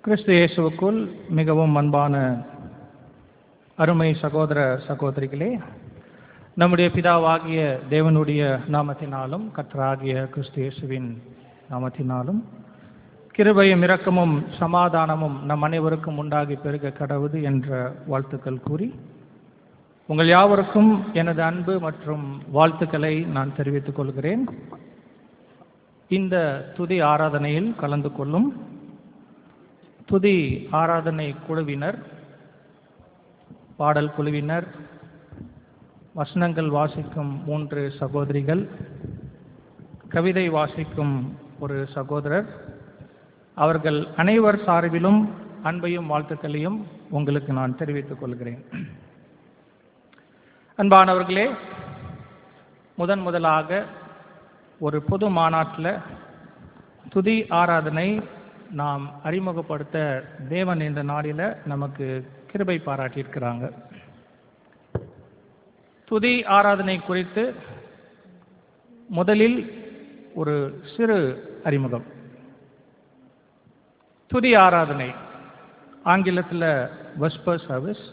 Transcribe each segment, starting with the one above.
கிறிஸ்து இயேசுவுக்குள் மிகவும் அன்பான அருமை சகோதர சகோதரிகளே நம்முடைய பிதாவாகிய தேவனுடைய நாமத்தினாலும் கர்த்தராகிய கிறிஸ்து இயேசுவின் நாமத்தினாலும் கிருபையும் இரக்கமும் சமாதானமும் நம் அனைவருக்கும் உண்டாகி பெருக கடவுது என்ற வாழ்த்துக்கள் கூறி உங்கள் யாவருக்கும் எனது அன்பு மற்றும் வாழ்த்துக்களை நான் தெரிவித்துக் கொள்கிறேன் இந்த துதி ஆராதனையில் கலந்து கொள்ளும் துதி ஆராதனை குழுவினர் பாடல் குழுவினர் வசனங்கள் வாசிக்கும் மூன்று சகோதரிகள் கவிதை வாசிக்கும் ஒரு சகோதரர் அவர்கள் அனைவர் சார்பிலும் அன்பையும் வாழ்த்துக்களையும் உங்களுக்கு நான் தெரிவித்துக் கொள்கிறேன் அன்பானவர்களே முதன் முதலாக ஒரு பொது மாநாட்டில் துதி ஆராதனை நாம் அறிமுகப்படுத்த தேவன் இந்த நாளில் நமக்கு கிருபை பாராட்டியிருக்கிறாங்க துதி ஆராதனை குறித்து முதலில் ஒரு சிறு அறிமுகம் துதி ஆராதனை ஆங்கிலத்தில் வஸ்பர் சர்வீஸ்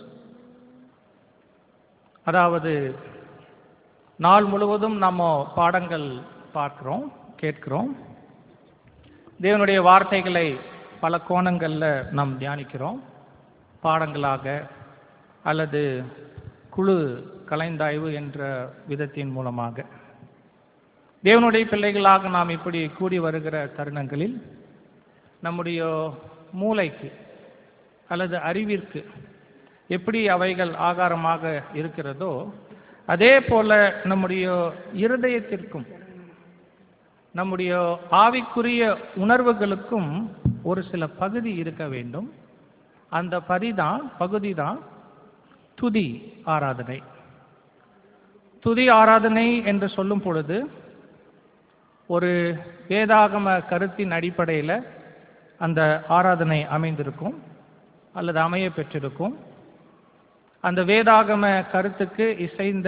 அதாவது நாள் முழுவதும் நம்ம பாடங்கள் பார்க்குறோம் கேட்கிறோம் தேவனுடைய வார்த்தைகளை பல கோணங்களில் நாம் தியானிக்கிறோம் பாடங்களாக அல்லது குழு கலைந்தாய்வு என்ற விதத்தின் மூலமாக தேவனுடைய பிள்ளைகளாக நாம் இப்படி கூடி வருகிற தருணங்களில் நம்முடைய மூளைக்கு அல்லது அறிவிற்கு எப்படி அவைகள் ஆகாரமாக இருக்கிறதோ அதே போல நம்முடைய இருதயத்திற்கும் நம்முடைய ஆவிக்குரிய உணர்வுகளுக்கும் ஒரு சில பகுதி இருக்க வேண்டும் அந்த பதிதான் பகுதி தான் துதி ஆராதனை துதி ஆராதனை என்று சொல்லும் பொழுது ஒரு வேதாகம கருத்தின் அடிப்படையில் அந்த ஆராதனை அமைந்திருக்கும் அல்லது அமைய பெற்றிருக்கும் அந்த வேதாகம கருத்துக்கு இசைந்த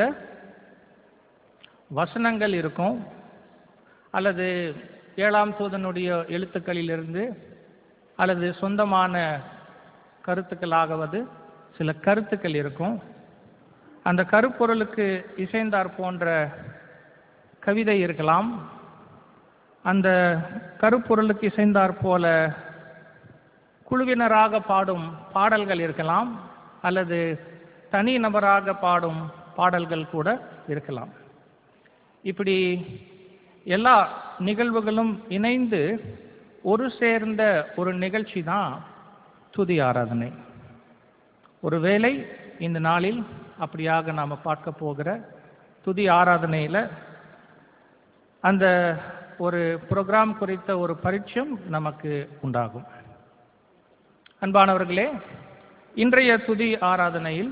வசனங்கள் இருக்கும் அல்லது ஏழாம் தூதனுடைய எழுத்துக்களிலிருந்து அல்லது சொந்தமான கருத்துக்களாகவது சில கருத்துக்கள் இருக்கும் அந்த கருப்பொருளுக்கு இசைந்தார் போன்ற கவிதை இருக்கலாம் அந்த கருப்பொருளுக்கு இசைந்தார் போல குழுவினராக பாடும் பாடல்கள் இருக்கலாம் அல்லது தனி நபராக பாடும் பாடல்கள் கூட இருக்கலாம் இப்படி எல்லா நிகழ்வுகளும் இணைந்து ஒரு சேர்ந்த ஒரு நிகழ்ச்சி தான் துதி ஆராதனை ஒருவேளை இந்த நாளில் அப்படியாக நாம் பார்க்க போகிற துதி ஆராதனையில் அந்த ஒரு ப்ரோக்ராம் குறித்த ஒரு பரிச்சயம் நமக்கு உண்டாகும் அன்பானவர்களே இன்றைய துதி ஆராதனையில்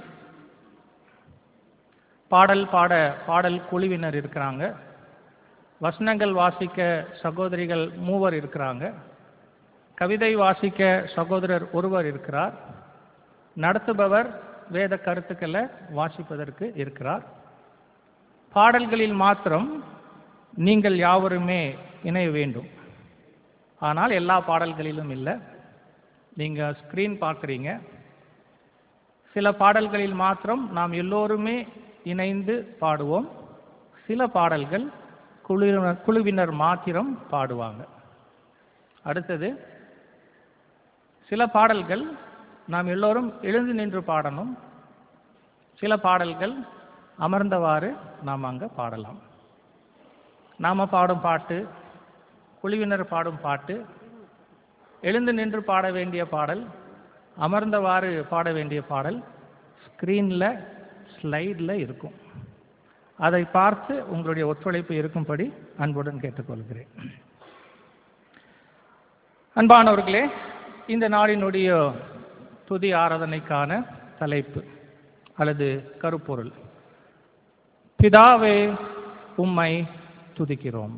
பாடல் பாட பாடல் குழுவினர் இருக்கிறாங்க வசனங்கள் வாசிக்க சகோதரிகள் மூவர் இருக்கிறாங்க கவிதை வாசிக்க சகோதரர் ஒருவர் இருக்கிறார் நடத்துபவர் வேத கருத்துக்களை வாசிப்பதற்கு இருக்கிறார் பாடல்களில் மாத்திரம் நீங்கள் யாவருமே இணைய வேண்டும் ஆனால் எல்லா பாடல்களிலும் இல்லை நீங்கள் ஸ்க்ரீன் பார்க்குறீங்க சில பாடல்களில் மாத்திரம் நாம் எல்லோருமே இணைந்து பாடுவோம் சில பாடல்கள் குழுவினர் குழுவினர் மாத்திரம் பாடுவாங்க அடுத்தது சில பாடல்கள் நாம் எல்லோரும் எழுந்து நின்று பாடணும் சில பாடல்கள் அமர்ந்தவாறு நாம் அங்கே பாடலாம் நாம் பாடும் பாட்டு குழுவினர் பாடும் பாட்டு எழுந்து நின்று பாட வேண்டிய பாடல் அமர்ந்தவாறு பாட வேண்டிய பாடல் ஸ்க்ரீனில் ஸ்லைடில் இருக்கும் அதை பார்த்து உங்களுடைய ஒத்துழைப்பு இருக்கும்படி அன்புடன் கேட்டுக்கொள்கிறேன் அன்பானவர்களே இந்த நாளினுடைய துதி ஆராதனைக்கான தலைப்பு அல்லது கருப்பொருள் பிதாவே உம்மை துதிக்கிறோம்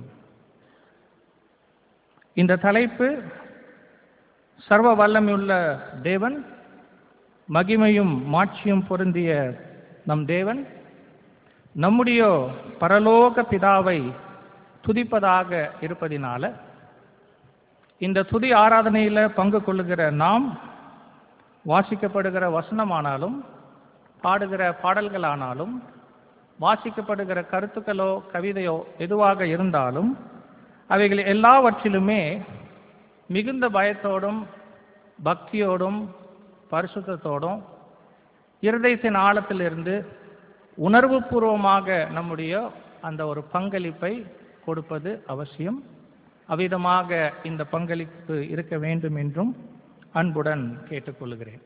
இந்த தலைப்பு சர்வ வல்லமையுள்ள தேவன் மகிமையும் மாட்சியும் பொருந்திய நம் தேவன் நம்முடைய பரலோக பிதாவை துதிப்பதாக இருப்பதினால இந்த துதி ஆராதனையில் பங்கு கொள்ளுகிற நாம் வாசிக்கப்படுகிற வசனமானாலும் பாடுகிற பாடல்களானாலும் வாசிக்கப்படுகிற கருத்துக்களோ கவிதையோ எதுவாக இருந்தாலும் அவைகள் எல்லாவற்றிலுமே மிகுந்த பயத்தோடும் பக்தியோடும் பரிசுத்தத்தோடும் இருதயத்தின் ஆழத்திலிருந்து உணர்வுபூர்வமாக நம்முடைய அந்த ஒரு பங்களிப்பை கொடுப்பது அவசியம் அவ்விதமாக இந்த பங்களிப்பு இருக்க வேண்டும் என்றும் அன்புடன் கேட்டுக்கொள்கிறேன்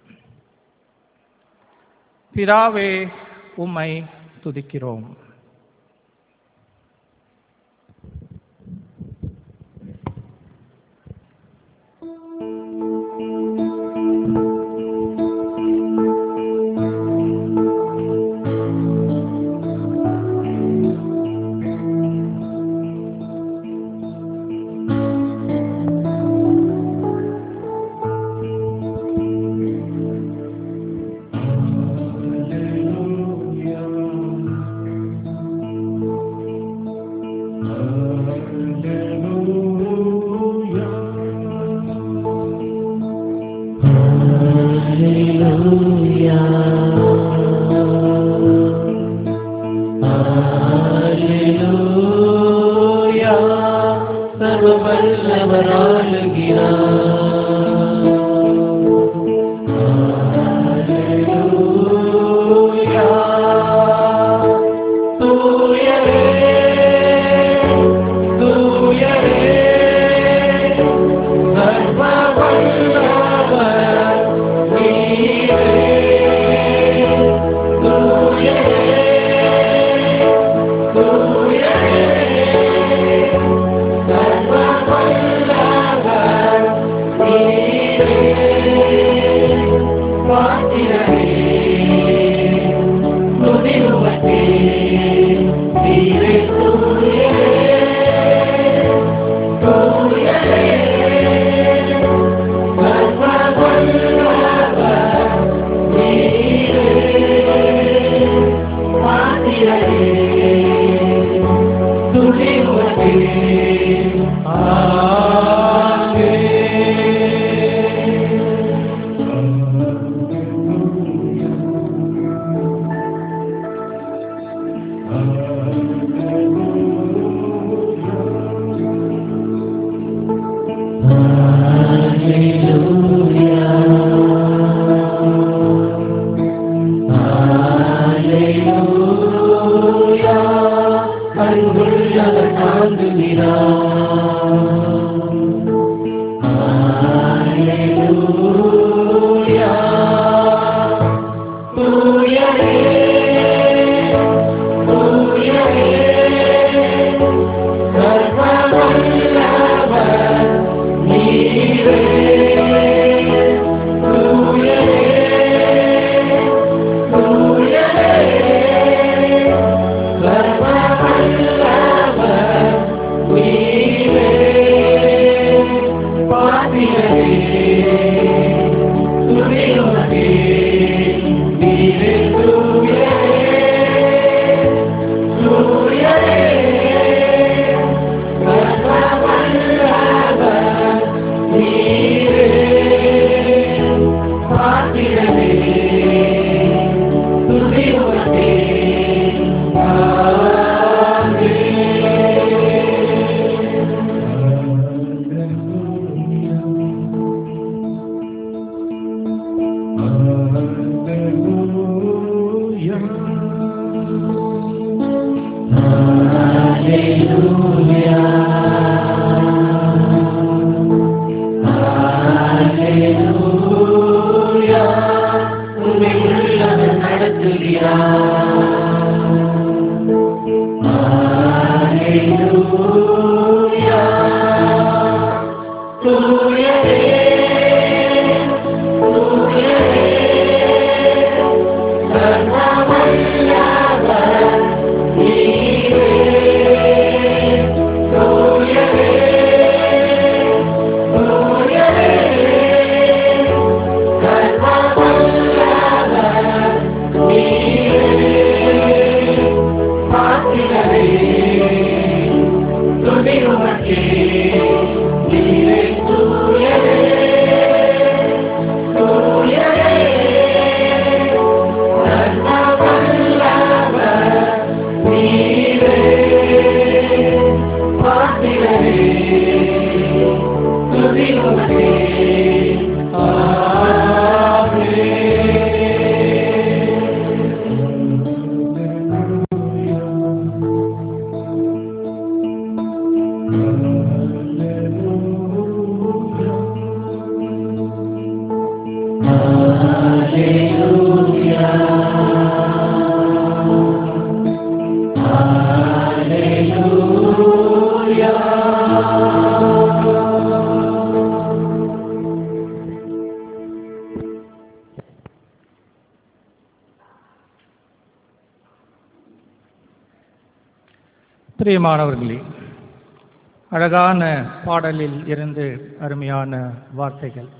பிதாவே உம்மை துதிக்கிறோம் Thank you. பிரியமானவர்களே அழகான பாடலில் இருந்து அருமையான வார்த்தைகள்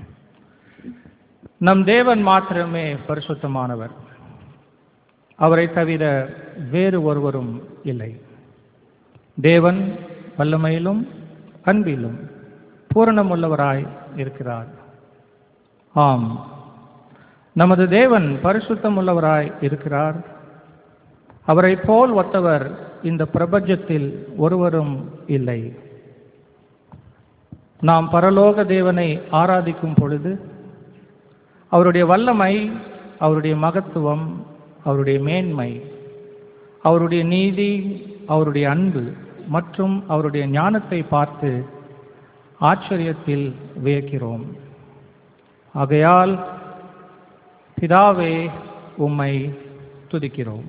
நம் தேவன் மாத்திரமே பரிசுத்தமானவர் அவரை தவிர வேறு ஒருவரும் இல்லை தேவன் வல்லமையிலும் அன்பிலும் பூரணமுள்ளவராய் இருக்கிறார் ஆம் நமது தேவன் பரிசுத்தமுள்ளவராய் இருக்கிறார் அவரை போல் ஒத்தவர் இந்த பிரபஞ்சத்தில் ஒருவரும் இல்லை நாம் பரலோக தேவனை ஆராதிக்கும் பொழுது அவருடைய வல்லமை அவருடைய மகத்துவம் அவருடைய மேன்மை அவருடைய நீதி அவருடைய அன்பு மற்றும் அவருடைய ஞானத்தை பார்த்து ஆச்சரியத்தில் வியக்கிறோம் ஆகையால் பிதாவே உம்மை துதிக்கிறோம்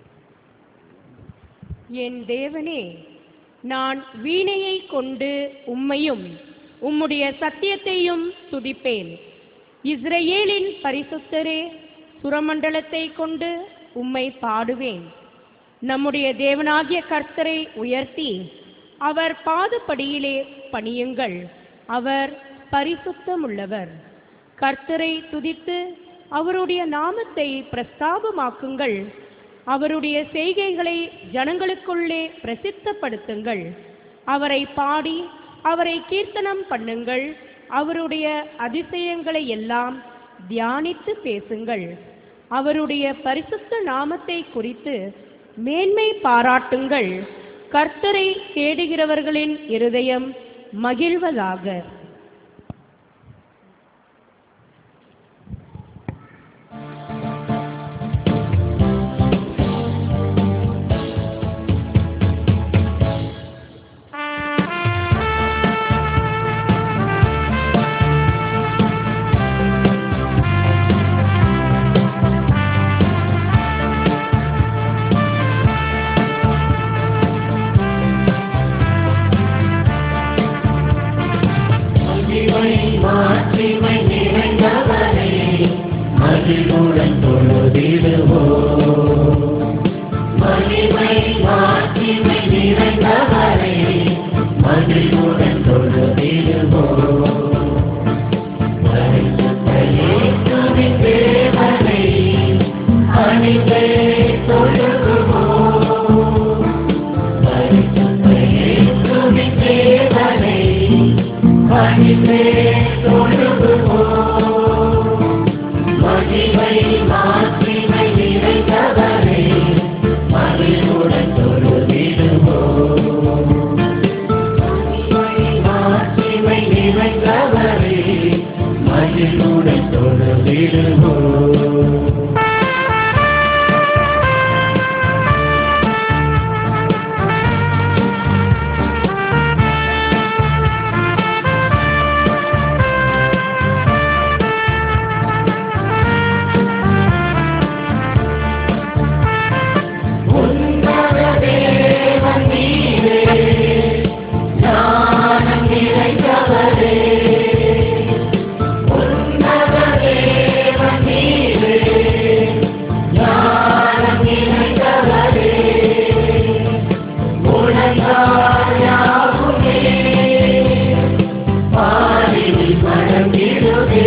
என் தேவனே நான் வீணையை கொண்டு உம்மையும் உம்முடைய சத்தியத்தையும் துதிப்பேன் இஸ்ரவேலின் பரிசுத்தரே சுரமண்டலத்தை கொண்டு உம்மை பாடுவேன் நம்முடைய தேவனாகிய கர்த்தரை உயர்த்தி அவர் பாதப்படியிலே பணியுங்கள் அவர் பரிசுத்தமுள்ளவர் கர்த்தரை துதித்து அவருடைய நாமத்தை பிரஸ்தாபமாக்குங்கள் அவருடைய செய்கைகளை ஜனங்களுக்குள்ளே பிரசித்தப்படுத்துங்கள் அவரை பாடி அவரை கீர்த்தனம் பண்ணுங்கள் அவருடைய அதிசயங்களை எல்லாம் தியானித்து பேசுங்கள் அவருடைய பரிசுத்த நாமத்தை குறித்து மேன்மை பாராட்டுங்கள் கர்த்தரை தேடுகிறவர்களின் இருதயம் மகிழ்வதாக மகிமை மாட்சிமை நிறைந்தவரே மகிழ்வுடன் தொழுதிடுவோம் மகிமை மாட்சிமை நிறைந்தவரே மகிழ்வுடன் தொழுதிடுவோம் பரிசுத்த இயேசுவின் தேவனை அணிந்தே தொழுகுவோம் பரிசுத்த இயேசுவின் தேவனை மகிமை தொழுகுவோம் மகிமை மாட்சிமை நிறைந்தவரே மகிழ்வுடன் தொழுதிடுவோம் மகிமை மாட்சிமை நிறைந்தவரே மகிழ்வுடன் தொழுதிடுவோம் உன்னத தேவன் நீரே ஞானம் நிறைந்தவரே உன்னத தேவன் நீரே ஞானம் நிறைந்தவரே உலகால் யாவுமே பாரில் மறந்திடுவே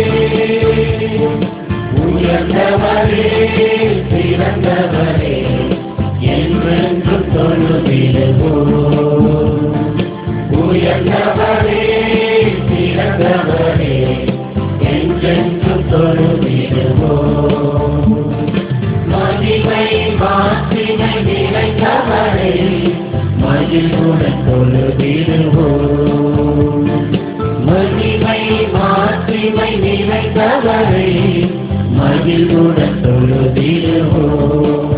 உயர்ந்தவரே சிறந்தவரே என்றென்றும் தொழுதிடுவோம் உயர்ந்தவரே சிறந்தவரே என்றென்றும் தொழுதிடுவோம் மகிமை மாட்சிமை நிறைந்தவரே மகிழ்வுடன் தொழுதிடுவோம் மகிமை மாட்சிமை நிறைந்தவரே மகிழ்வுடன் தொழுதிடுவோம்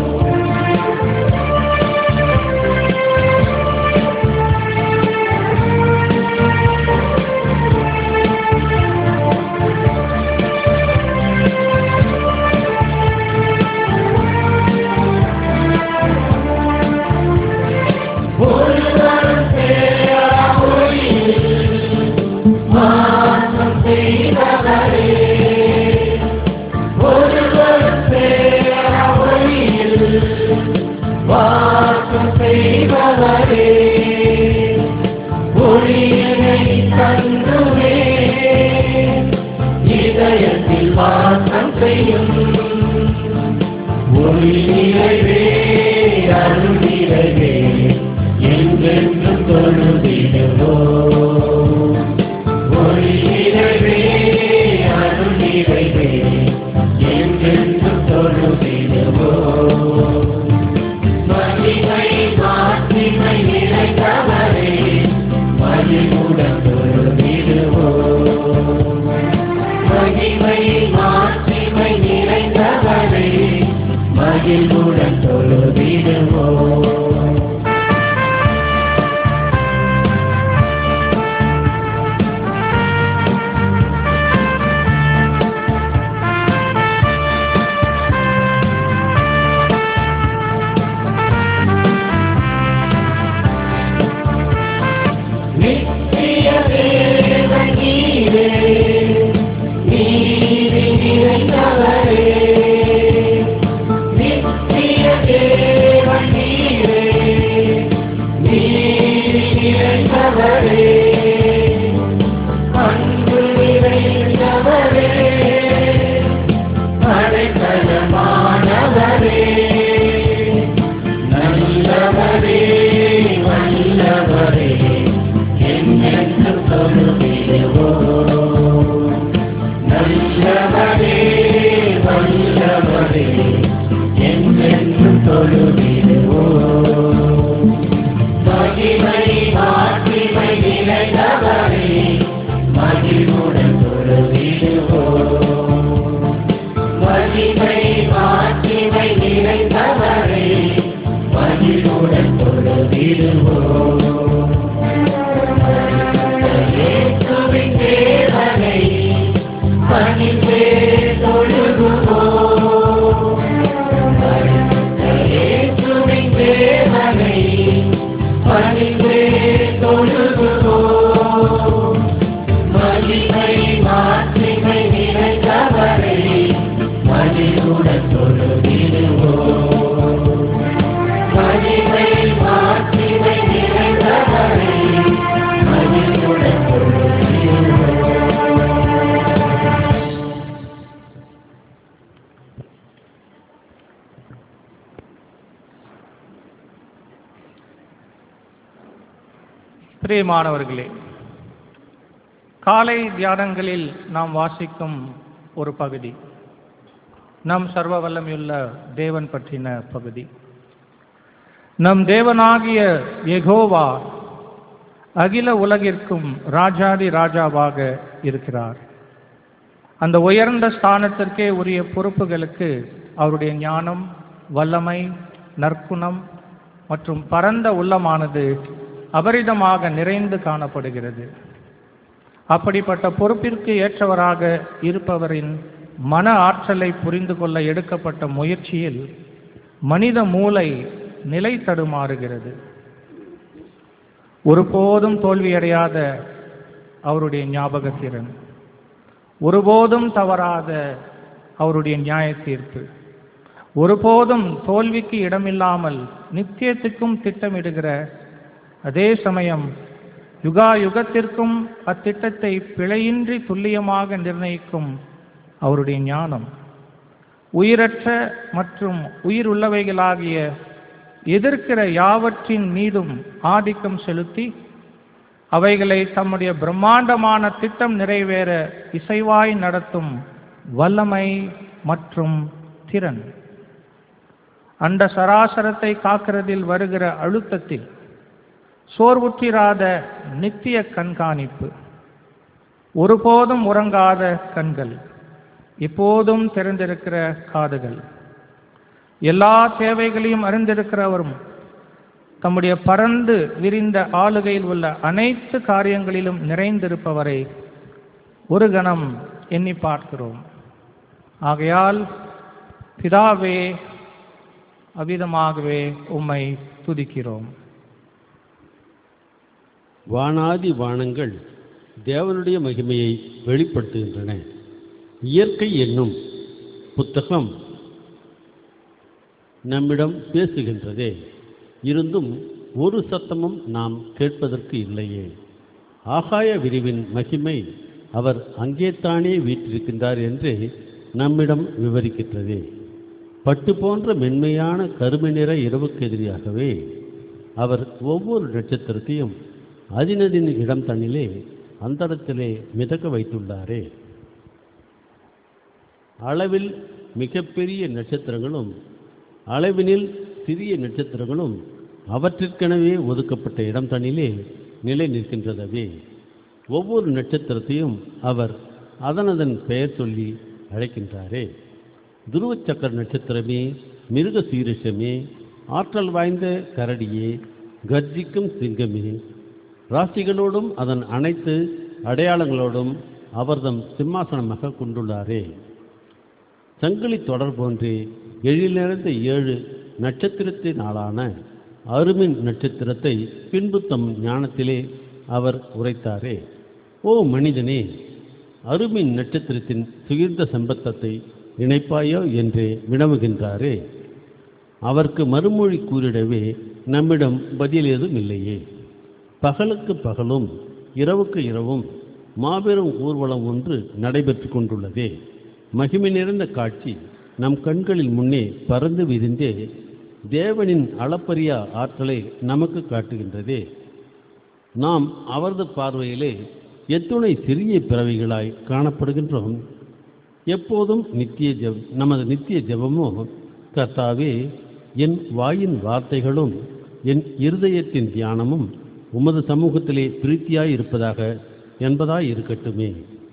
ஒருவரும் சேரா ஒளியில் வாசம் செய்தவரே ஒருவரும் சேரா ஒளியில் வாசம் செய்யும் ஒளி நிறைவே அருள் நிறைவே என்றென்றும் தொழுதிடுவோம் ஒளி நிறைவே அருள் நிறைவே என்றென்றும் தொழுதிடுவோம் மகிமை மாற்றிமை நிறைந்தவரே மகிழ்வுடன் தொழுதிடுவோம் மகிமை மாற்றிமை நிறைந்தவரே மகிழ்வுடன் தொழுதிடுவோம் நித்திய தேவன் நீரே நீதி நிறைந்தவரே நித்திய தேவன் நீரே நீதி நிறைந்தவரே அன்பு நிறைந்தவரே அடைக்கலமானவரே நல்லவரே வல்லவரே என்னென்று சொல்லுகிறோம் நல்லவரே வல்லவரே என்னென்று சொல்லுகிறோம் மகிமை மாற்றிமை நிறைந்தவரே மகிழ்வுடன் தொழுதிடுவோம் மகிமை மாற்றிமை நிறைந்தவரே மகிழ்வுடன் தொழுதிடுவோம் இயேசுவின் தேவனை பணிந்தே தொழுகுவோம் இயேசுவின் தேவனை பணிந்தே தொழுகுவோம் மகிமை மாற்றிமை நிறைந்தவரை மகிழ்வுடன் தொழுதிடுவோம் மகிமை மாற்றிமை நிறைந்தவரை மகிழ்வுடன் தொழுதிடுவோம் பிரியமானவர்களே காலை தியானங்களில் நாம் வாசிக்கும் ஒரு பகுதி நம் சர்வ வல்லமையுள்ள தேவன் பற்றின பகுதி நம் தேவனாகிய யெகோவா அகில உலகிற்கும் ராஜாதி ராஜாவாக இருக்கிறார் அந்த உயர்ந்த ஸ்தானத்திற்கே உரிய பொறுப்புகளுக்கு அவருடைய ஞானம் வல்லமை நற்குணம் மற்றும் பரந்த உள்ளமானது அபரிதமாக நிறைந்து காணப்படுகிறது அப்படிப்பட்ட பொறுப்பிற்கு ஏற்றவராக இருப்பவரின் மன ஆற்றலை புரிந்து கொள்ள எடுக்கப்பட்ட முயற்சியில் மனித மூளை நிலை தடுமாறுகிறது ஒருபோதும் தோல்வியடையாத அவருடைய ஞாபகத்திறன் ஒருபோதும் தவறாத அவருடைய நியாய தீர்ப்பு ஒருபோதும் தோல்விக்கு இடமில்லாமல் நித்தியத்துக்கும் திட்டமிடுகிற அதே சமயம் யுகா யுகத்திற்கும் அத்திட்டத்தை பிழையின்றி துல்லியமாக நிர்ணயிக்கும் அவருடைய ஞானம் உயிரற்ற மற்றும் உயிர் உள்ளவைகளாகிய எதிர்க்கிற யாவற்றின் மீதும் ஆதிக்கம் செலுத்தி அவைகளை தம்முடைய பிரம்மாண்டமான திட்டம் நிறைவேற இசைவாய் நடத்தும் வல்லமை மற்றும் திறன் அண்ட சராசரத்தை காக்கிறதில் வருகிற அழுத்தத்தில் சோர்வுற்றிராத நித்திய கண்காணிப்பு ஒருபோதும் உறங்காத கண்கள் எப்போதும் திறந்திருக்கிற காதுகள் எல்லா தேவைகளையும் அறிந்திருக்கிறவரும் தம்முடைய பறந்து விரிந்த ஆளுகையில் உள்ள அனைத்து காரியங்களிலும் நிறைந்திருப்பவரை ஒரு கணம் எண்ணி பார்க்கிறோம் ஆகையால் பிதாவே அவ்விதமாகவே உம்மை துதிக்கிறோம் வானாதி வானங்கள் தேவனுடைய மகிமையை வெளிப்படுத்துகின்றன இயற்கை என்னும் புத்தகம் நம்மிடம் பேசுகின்றதே இருந்தும் ஒரு சத்தமும் நாம் கேட்பதற்கு இல்லையே ஆகாய விரிவின் மகிமை அவர் அங்கேத்தானே வீற்றிருக்கின்றார் என்று நம்மிடம் விவரிக்கின்றது பட்டு போன்ற மென்மையான கருமை நிற இரவுக்கு எதிரியாகவே அவர் ஒவ்வொரு நட்சத்திரத்தையும் அதினதின் இடம் தன்னிலே அந்தரத்திலே மிதக்க வைத்துள்ளாரே அளவில் மிகப்பெரிய நட்சத்திரங்களும் அளவினில் சிறிய நட்சத்திரங்களும் அவற்றிற்கெனவே ஒதுக்கப்பட்ட இடம் தன்னிலே நிலை நிற்கின்றதவே ஒவ்வொரு நட்சத்திரத்தையும் அவர் அதனதன் பெயர் சொல்லி அழைக்கின்றாரே துருவ சக்கர நட்சத்திரமே மிருக சீரிஷமே ஆற்றல் வாய்ந்த கரடியே கர்ஜிக்கும் சிங்கமே ராசிகளோடும் அதன் அனைத்து அடையாளங்களோடும் அவர்தம் சிம்மாசனமாக கொண்டுள்ளாரே சங்கிலி தொடர் போன்றே எழில் நிறைந்த ஏழு நட்சத்திரத்தின் ஆளான அருமின் நட்சத்திரத்தை பின்பு தம் ஞானத்திலே அவர் உரைத்தாரே ஓ மனிதனே அருமின் நட்சத்திரத்தின் சுகிர்ந்த சம்பத்தத்தை நினைப்பாயோ என்றே வினவுகின்றாரே அவருக்கு மறுமொழி கூறிடவே நம்மிடம் பதில் ஏதும் இல்லையே பகலுக்கு பகலும் இரவுக்கு இரவும் மாபெரும் ஊர்வலம் ஒன்று நடைபெற்று கொண்டுள்ளதே மகிமை நிறைந்த காட்சி நம் கண்களில் முன்னே பறந்து விரிந்தே தேவனின் அளப்பரிய ஆற்றலை நமக்கு காட்டுகின்றதே நாம் அவரது பார்வையிலே எத்துணை சிறிய பிறவிகளாய் காணப்படுகின்றோம் எப்போதும் நித்திய ஜெப நமது நித்திய ஜெபமோ கர்த்தாவே என் வாயின் வார்த்தைகளும் என் இருதயத்தின் தியானமும் உமது சமூகத்திலே பிரீத்தியாய் இருப்பதாக என்பதாய் இருக்கட்டுமே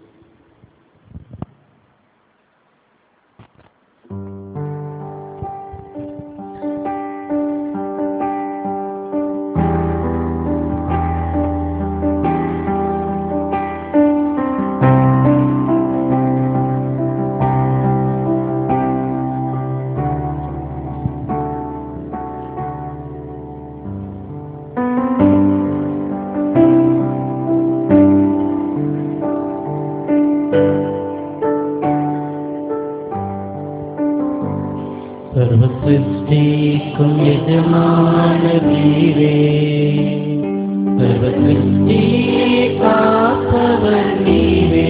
സർവ സൃഷ്ടിക്കും യജമാന വീരേ സർവ സൃഷ്ടിയെ കാത്തവൻ നീവേ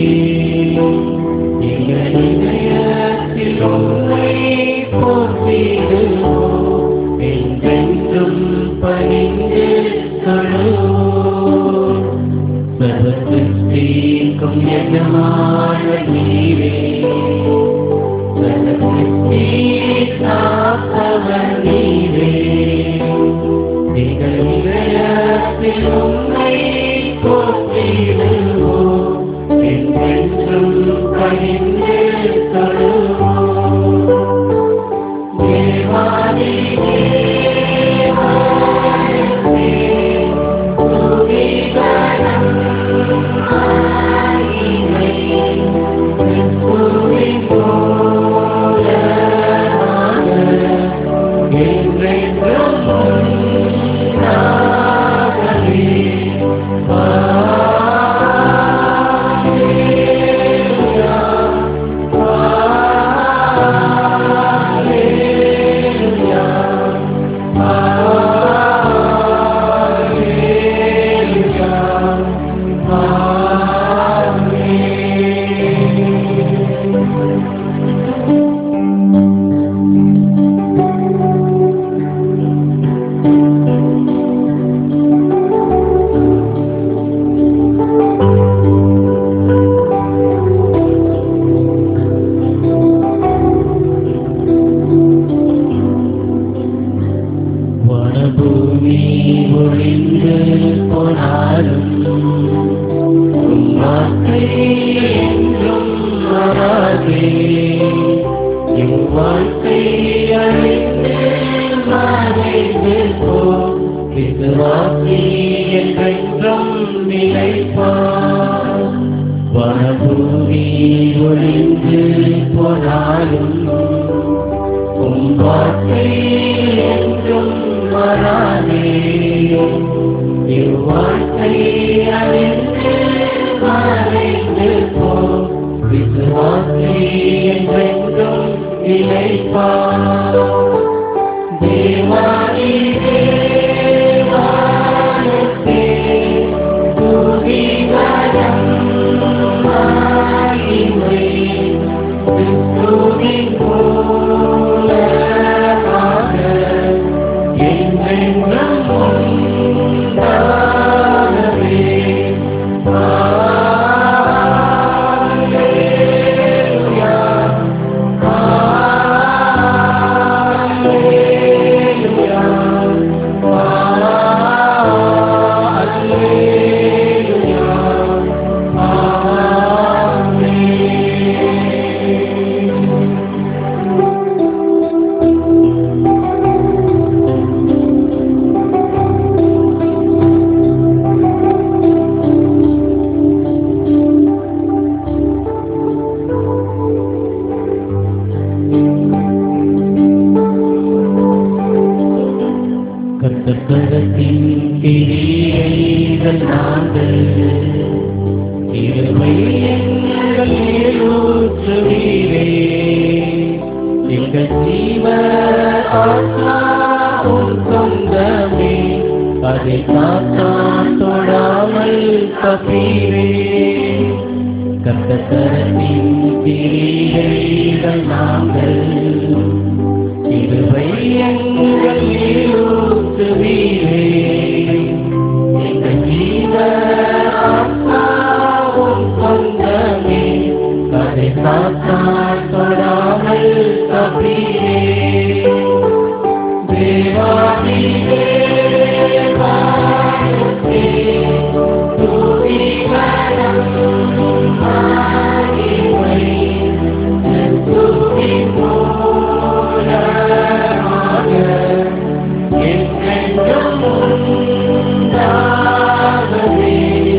ഇങ്ങനെത്തിൽ ഒന്നേ പോർത്തിടുവോ എന്തെങ്കിലും പണിഞ്ഞ് തൊഴുവോ സർവ സൃഷ്ടിക്കും യജമാന വീരേ வனபூமி ஒழிந்து போனாலும் உம் வார்த்தை என்றும் மாறாதே என் வாழ்க்கை அழிந்து மறைந்து போ விசுவாசி என்றென்றும் நிலைப்பார் வனபூமி ஒழிந்து போனாலும் உம் வார்த்தை என்றும் வராதே இவ்வாழ்க்கை அறிந்து மறைந்து போ விசுவாசி என்றென்றும் நிலைப்பார் தேவாதி தேவானத்தே துதிகரம் மகிமை கிறிஸ்துவின் மூலமாக என்றென்றும் உண்டாகவே. அல்லேலூயா. அல்லேலூயா. அல்லேலூயா. ஆமென். கர்த்தபதத்தின் கிரியைகள் நாங்கள் இருமை எங்கள் மேலூற்றுவீரே எங்கள் ஜீவ ஆத்மாவும் சொந்தமே அதை காத்தான் தொடாமல் தப்பீரே கர்த்தரத்தின் கிரியைகள் நாங்கள் இருவை எங்கள் நீரூற்றுவீரே எங்கள் ஜீவ ஆத்மாவும் சொந்தமே அதை சாத்தான் தொடாமல் தப்பீரே தேவாதி தேவாயுத்தே துதிகரம் மகிமை கிறிஸ்துவின் மூலமாக என்றென்றும் உண்டாகவே.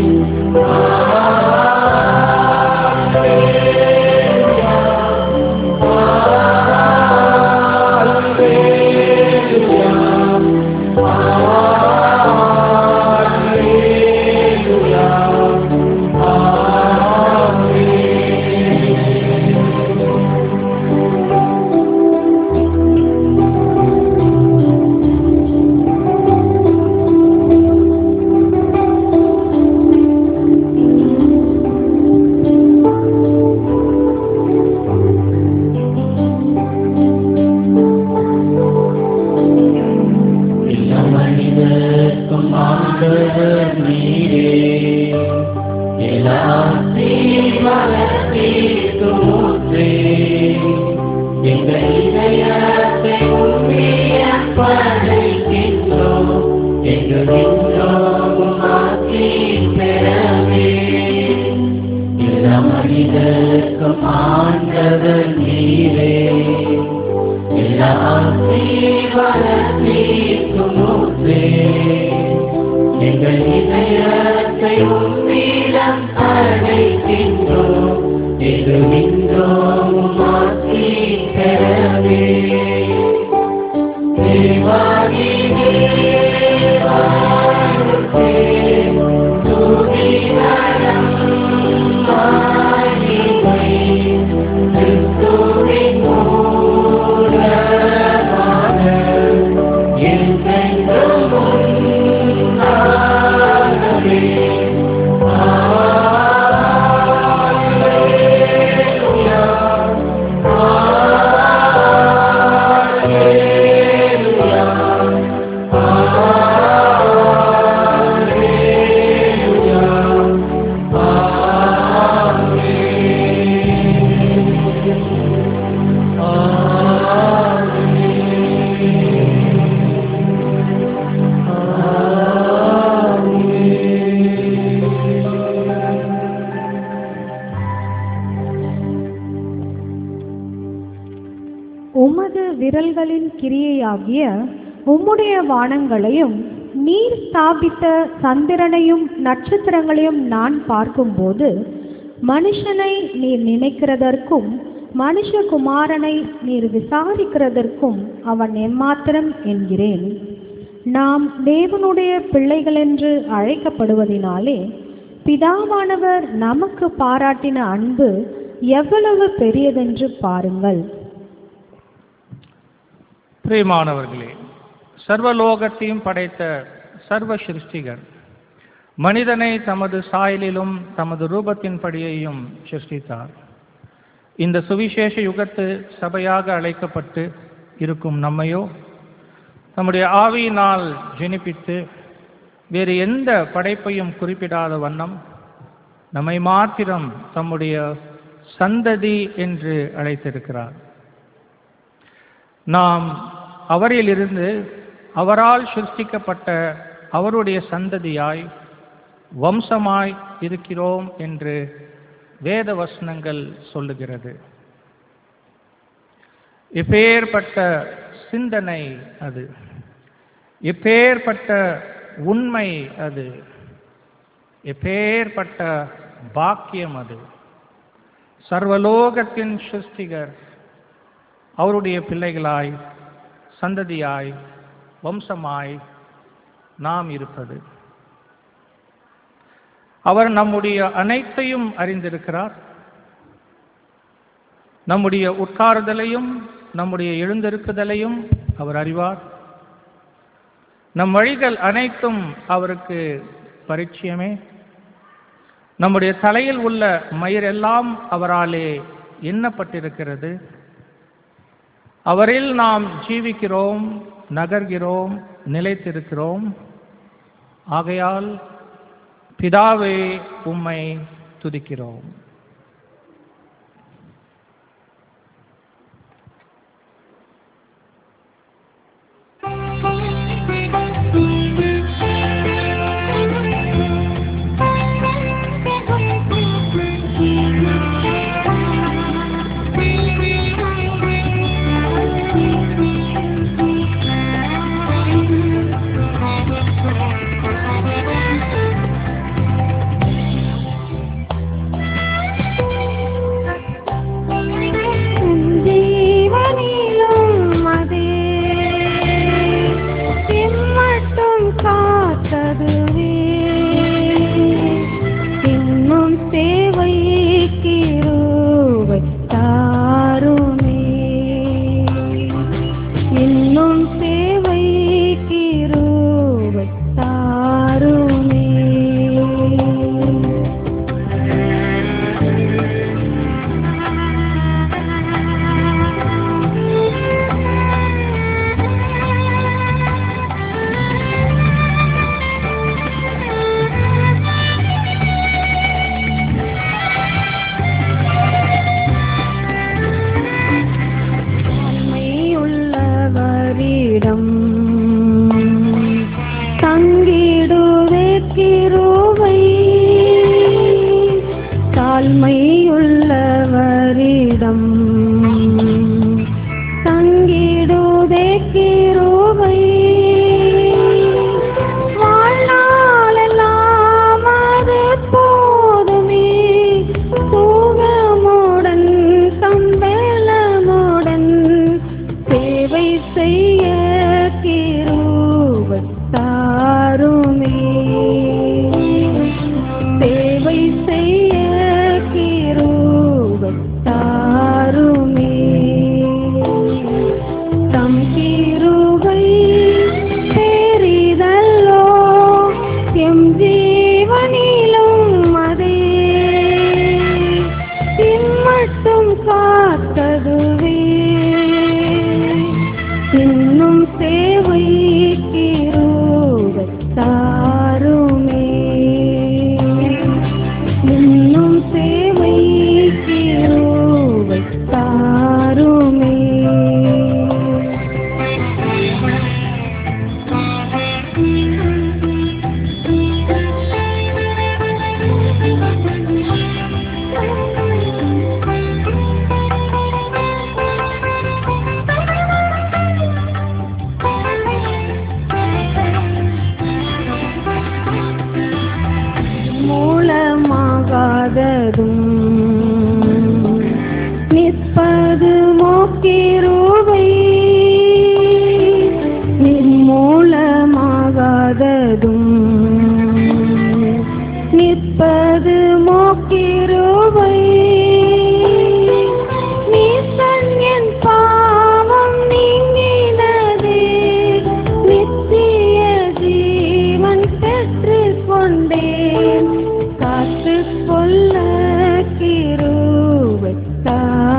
எல்லா மனிதர்க்கும் ஆண்டவர் நீரே எல்லா தீவரத்திற்கும் ஊற்றே எங்கள் இதயத்தை உண்மையம் படைக்கின்றோம் எங்கள் இன்றோம் மாற்றி பெறவே எல்லா மனிதர்க்கும் ஆண்டவர் நீரே எல்லா தீவரத்திற்கும் ஊற்றே எங்கள் இதயத்தை உன்னிடம் அடைக்கின்றோம் எதுவின்றோம் மாற்றி பெறவே தேவாகி தேவாயுத்தே துதிகரம் மகிமை கிறிஸ்துவின் மூலமாக என்றென்றும் உண்டாகவே. அல்லேலூயா. அல்லேலூயா. அல்லேலூயா. உமது விரல்களின் கிரியையாகிய உம்முடைய வானங்களையும் நீர் ஸ்தாபித்த சந்திரனையும் நட்சத்திரங்களையும் நான் பார்க்கும்போது மனுஷனை நீர் நினைக்கிறதற்கும் மனுஷகுமாரனை நீர் விசாரிக்கிறதற்கும் அவன் எம்மாத்திரம் என்கிறேன் நாம் தேவனுடைய பிள்ளைகள் என்று அழைக்கப்படுவதினாலே பிதாவானவர் நமக்கு பாராட்டின அன்பு எவ்வளவு பெரியதென்று பாருங்கள் பிரியமானவர்களே சர்வலோகத்தையும் படைத்த சர்வ சிருஷ்டிகர் மனிதனை தமது சாயலிலும் தமது ரூபத்தின்படியையும் சிருஷ்டித்தார் இந்த சுவிசேஷ யுகத்து சபையாக அழைக்கப்பட்டு இருக்கும் நம்மையோ நம்முடைய ஆவியினால் ஜெனிப்பித்து வேறு எந்த படைப்பையும் குறிப்பிடாத வண்ணம் நம்மை மாத்திரம் தம்முடைய சந்ததி என்று அழைத்திருக்கிறார் நாம் அவரிலிருந்து அவரால் சிருஷ்டிக்கப்பட்ட அவருடைய சந்ததியாய் வம்சமாய் இருக்கிறோம் என்று வேத வசனங்கள் சொல்லுகிறது எப்பேற்பட்ட சிந்தனை அது எப்பேற்பட்ட உண்மை அது எப்பேற்பட்ட பாக்கியம் அது சர்வலோகத்தின் சிருஷ்டிகர் அவருடைய பிள்ளைகளாய் சந்ததியாய் வம்சமாய் நாம் இருப்பது அவர் நம்முடைய அனைத்தையும் அறிந்திருக்கிறார் நம்முடைய உட்காருதலையும் நம்முடைய எழுந்திருக்குதலையும் அவர் அறிவார் நம் வழிகள் அனைத்தும் அவருக்கு பரிச்சயமே நம்முடைய தலையில் உள்ள மயிரெல்லாம் அவராலே எண்ணப்பட்டிருக்கிறது அவரில் நாம் ஜீவிக்கிறோம் நகர்கிறோம் நிலைத்திருக்கிறோம் ஆகையால் பிதாவே உம்மை துதிக்கிறோம் ஜீவனிலும் அதே எம்மட்டும் காத்ததுவே இன்னும் சேவை கிருவை தாருமே இன்னும் சேவை கிருவை தாருமே உள்ளவரிடம் தங்கிடுவே கிருவை தாழ்மையுள்ளவரிடம் தங்கிடுதே கிருவை வாழ்நாளெல்லாம் அது போதுமே சுகமுடன் சம்பளமுடன் சேவை செய்ய கிருபை தாருமே சேவை செய்ய கிருபை தாருமே தம் கிருபை பெரிதல்லோ எம் ஜீவனிலும் அதே இம்மட்டும் காத்ததுவே இன்னும் சேவை கிருபை தாருமே இன்னும் சேவை கிருபை தாருமே மூலமாகாததும் நிற்பது மோக்கிருவை நிர்மூலமாகாததும் நிற்பது மோக்கிருவை நீசன் என் பாவம் நீங்கினதே நித்திய ஜீவன் பெற்று கொண்டேன் காத்து கொள்ள கிருவை தாருமே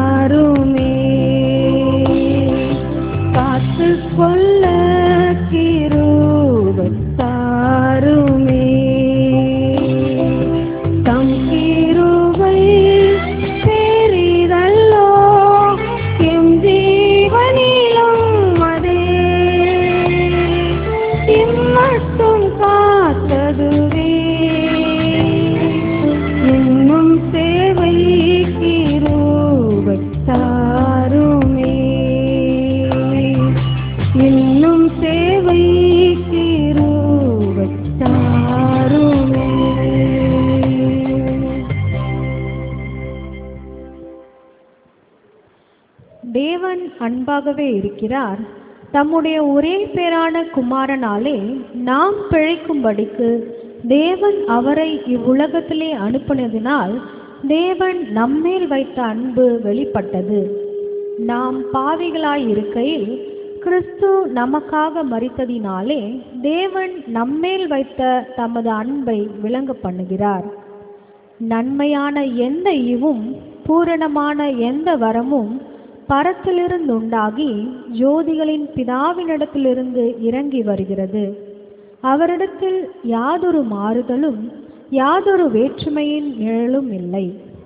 தேவன் அன்பாகவே இருக்கிறார் தம்முடைய ஒரே பேரான குமாரனாலே நாம் பிழைக்கும்படிக்கு தேவன் அவரை இவ்வுலகத்திலே அனுப்பினதினால் தேவன் நம்மேல் வைத்த அன்பு வெளிப்பட்டது நாம் பாவிகளாய் இருக்கையில் கிறிஸ்து நமக்காக மரித்ததினாலே தேவன் நம்மேல் வைத்த தமது அன்பை விளங்க பண்ணுகிறார் நன்மையான எந்த ஈவும் பூரணமான எந்த வரமும் பரத்திலிருந்து உண்டாகி ஜோதிகளின் பிதாவினிடத்திலிருந்து இறங்கி வருகிறது அவரிடத்தில் யாதொரு மாறுதலும் யாதொரு வேற்றுமையின் நிழலும் இல்லை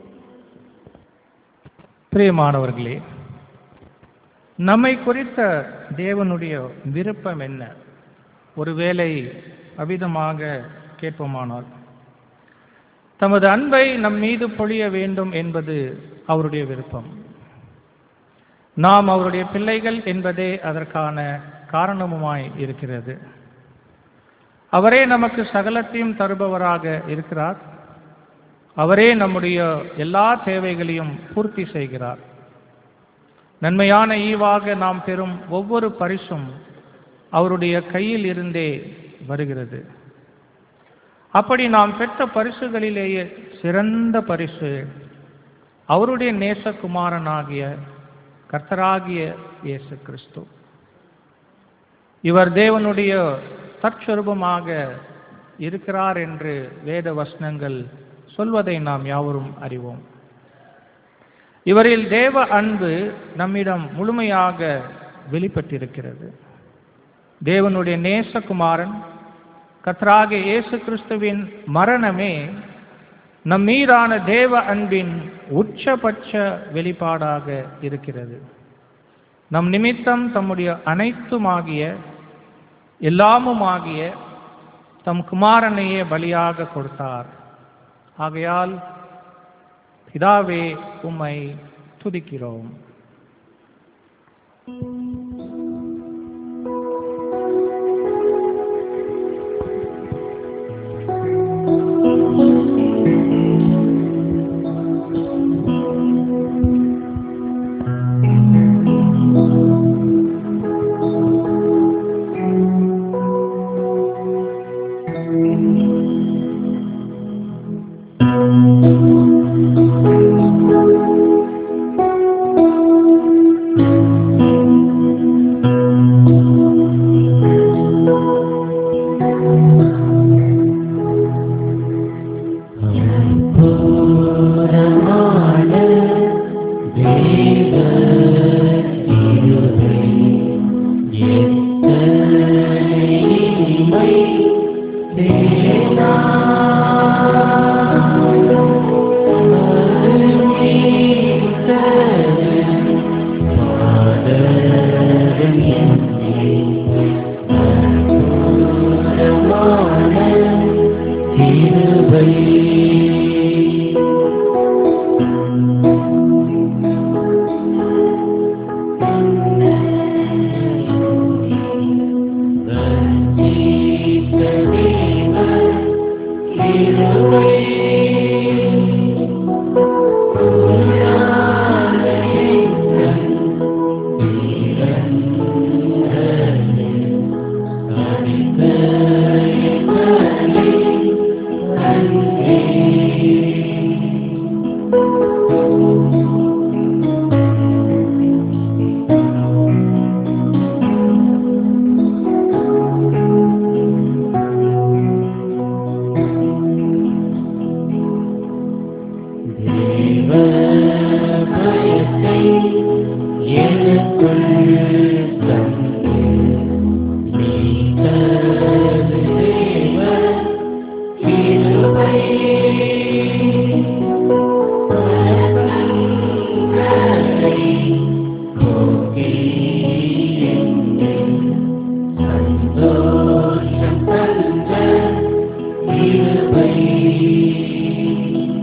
பிரியமானவர்களே நம்மை குறித்த தேவனுடைய விருப்பம் என்ன ஒருவேளை அவிதமாக கேட்போமானால் தமது அன்பை நம் மீது பொழிய வேண்டும் என்பது அவருடைய விருப்பம் நாம் அவருடைய பிள்ளைகள் என்பதே அதற்கான காரணமுமாய் இருக்கிறது அவரே நமக்கு சகலத்தையும் தருபவராக இருக்கிறார் அவரே நம்முடைய எல்லா தேவைகளையும் பூர்த்தி செய்கிறார் நன்மையான ஈவாக நாம் பெறும் ஒவ்வொரு பரிசும் அவருடைய கையில் இருந்தே வருகிறது அப்படி நாம் பெற்ற பரிசுகளிலேயே சிறந்த பரிசு அவருடைய நேசகுமாரனாகிய கர்த்தராகிய இயேசு கிறிஸ்து இவர் தேவனுடைய தற்சொரூபமாக இருக்கிறார் என்று வேத வசனங்கள் சொல்வதை நாம் யாவரும் அறிவோம் இவரில் தேவ அன்பு நம்மிடம் முழுமையாக வெளிப்பட்டிருக்கிறது தேவனுடைய நேசகுமாரன் கர்த்தராகிய இயேசு கிறிஸ்துவின் மரணமே நம் மீதான தேவ அன்பின் உச்சபட்ச வெளிப்பாடாக இருக்கிறது நம் நிமித்தம் தம்முடைய அனைத்துமாகிய எல்லாமுமாகிய தம் குமாரனையே பலியாக கொடுத்தார் ஆகையால் பிதாவே உம்மை துதிக்கிறோம்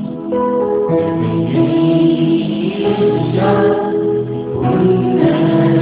உன்னத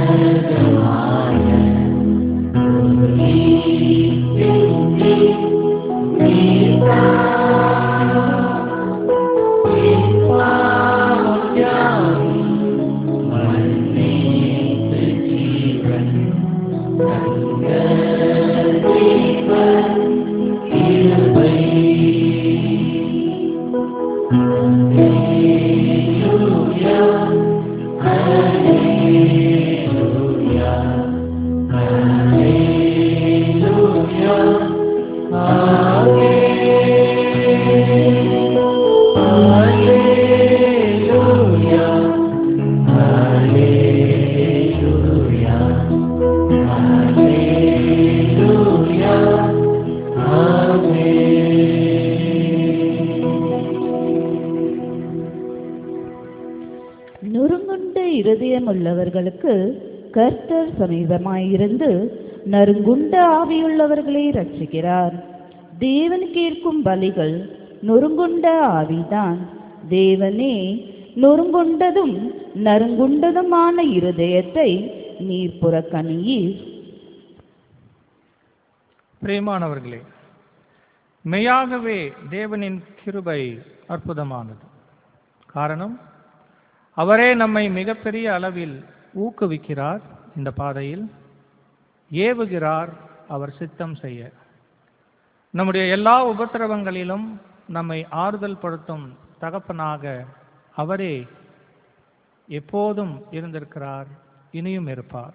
நொறுங்குண்ட இருதயமுள்ளவர்களுக்கு கர்த்தர் சமீபமாயிருந்து நறுங்குண்ட ஆவியுள்ளவர்களை ரட்சிக்கிறார் தேவன் கேட்கும் பலிகள் நொறுங்குண்ட ஆவிதான் தேவனே நொறுங்குண்டதும் நறுங்குண்டதுமான இருதயத்தை நீர் புறக்கணியீர் பிரியமானவர்களே மெய்யாகவே தேவனின் கிருபை அற்புதமானது காரணம் அவரே நம்மை மிகப்பெரிய அளவில் ஊக்குவிக்கிறார் இந்த பாதையில் ஏவுகிறார் அவர் சித்தம் செய்ய நம்முடைய எல்லா உபத்திரவங்களிலும் நம்மை ஆறுதல் படுத்தும் தகப்பனாக அவரே எப்போதும் இருந்திருக்கிறார் இனியும் இருப்பார்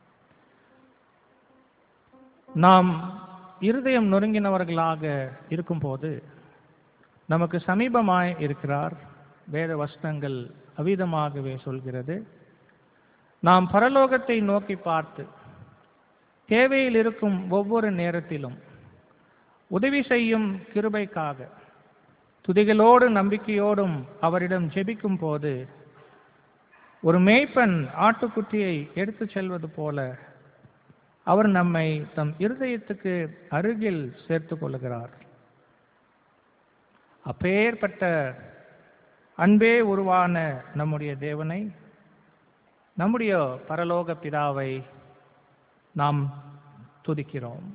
நாம் இருதயம் நொறுங்கினவர்களாக இருக்கும்போது நமக்கு சமீபமாய் இருக்கிறார் வேத வசனங்கள் அவிதமாகவே சொல்கிறது நாம் பரலோகத்தை நோக்கி பார்த்து தேவையில் இருக்கும் ஒவ்வொரு நேரத்திலும் உதவி செய்யும் கிருபைக்காக துதிகளோடு நம்பிக்கையோடும் அவரிடம் ஜெபிக்கும் போது ஒரு மேய்ப்பன் ஆட்டுக்குட்டியை எடுத்துச் செல்வது போல அவர் நம்மை தம் இருதயத்துக்கு அருகில் சேர்த்து கொள்கிறார் அப்பேற்பட்ட அன்பே உருவான நம்முடைய தேவனை நம்முடைய பரலோக பிதாவை நாம் துதிக்கிறோம்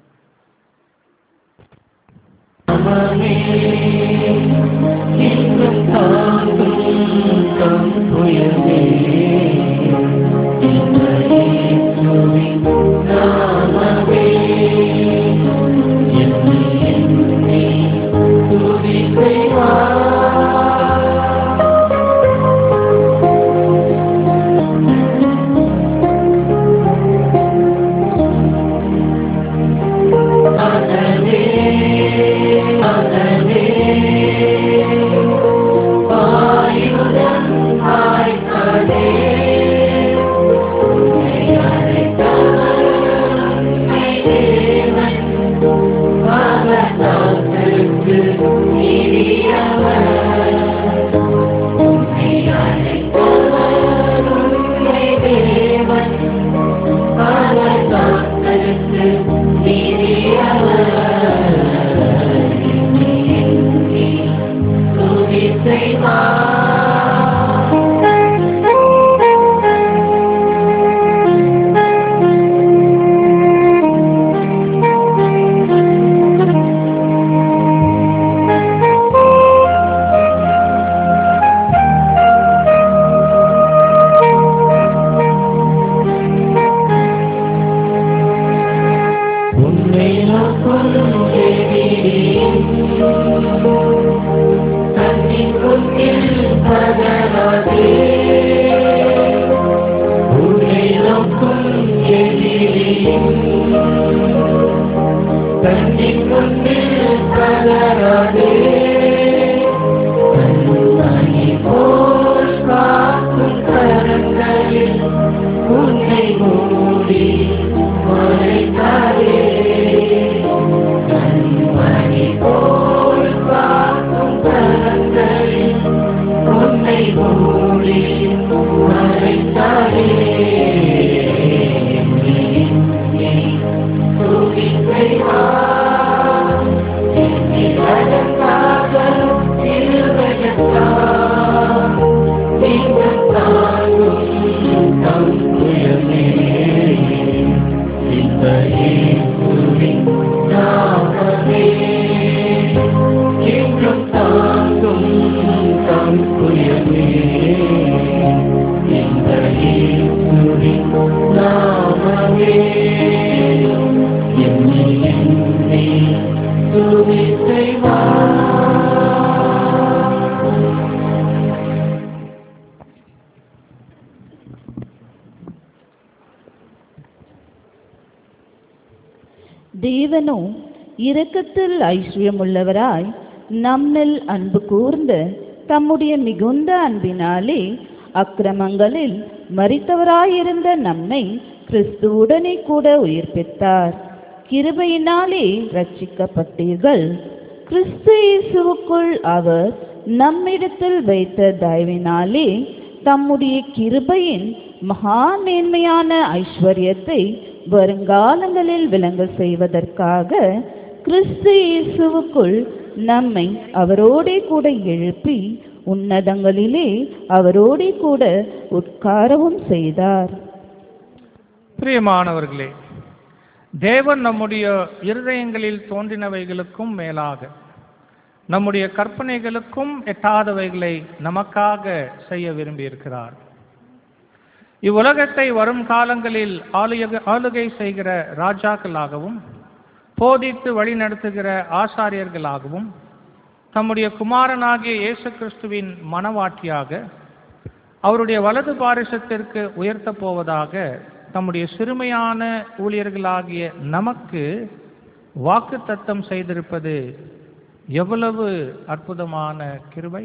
தேவனோ இரக்கத்தில் ஐஸ்வர்யமுள்ளவராய் நம்மில் அன்பு கூர்ந்து தம்முடைய மிகுந்த அன்பினாலே அக்கிரமங்களில் மரித்தவராயிருந்த நம்மை கிறிஸ்துவுடனே கூட உயிர்ப்பித்தார் கிருபையினாலே ரட்சிக்கப்பட்டீர்கள் கிறிஸ்து இயேசுவுக்குள் அவர் நம்மிடத்தில் வைத்த தயவினாலே தம்முடைய கிருபையின் மகா மேன்மையான ஐஸ்வர்யத்தை வருங்காலங்களில் விளங்க செய்வதற்காக கிறிஸ்து இயேசுவுக்குள் நம்மை அவரோடே கூட எழுப்பி உன்னதங்களிலே அவரோடே கூட உட்காரவும் செய்தார் பிரியமானவர்களே தேவன் நம்முடைய இருதயங்களில் தோன்றினவைகளுக்கும் மேலாக நம்முடைய கற்பனைகளுக்கும் எட்டாதவைகளை நமக்காக செய்ய விரும்பியிருக்கிறார் இவ்வுலகத்தை வரும் காலங்களில் ஆளுக ஆளுகை செய்கிற ராஜாக்களாகவும் போதித்து வழிநடத்துகிற ஆசாரியர்களாகவும் தம்முடைய குமாரனாகிய இயேசு கிறிஸ்துவின் மனவாட்டியாக அவருடைய வலது பாரிசத்திற்கு உயர்த்தப் போவதாக தம்முடைய சிறுமையான ஊழியர்களாகிய நமக்கு வாக்கு தத்தம் செய்திருப்பது எவ்வளவு அற்புதமான கிருபை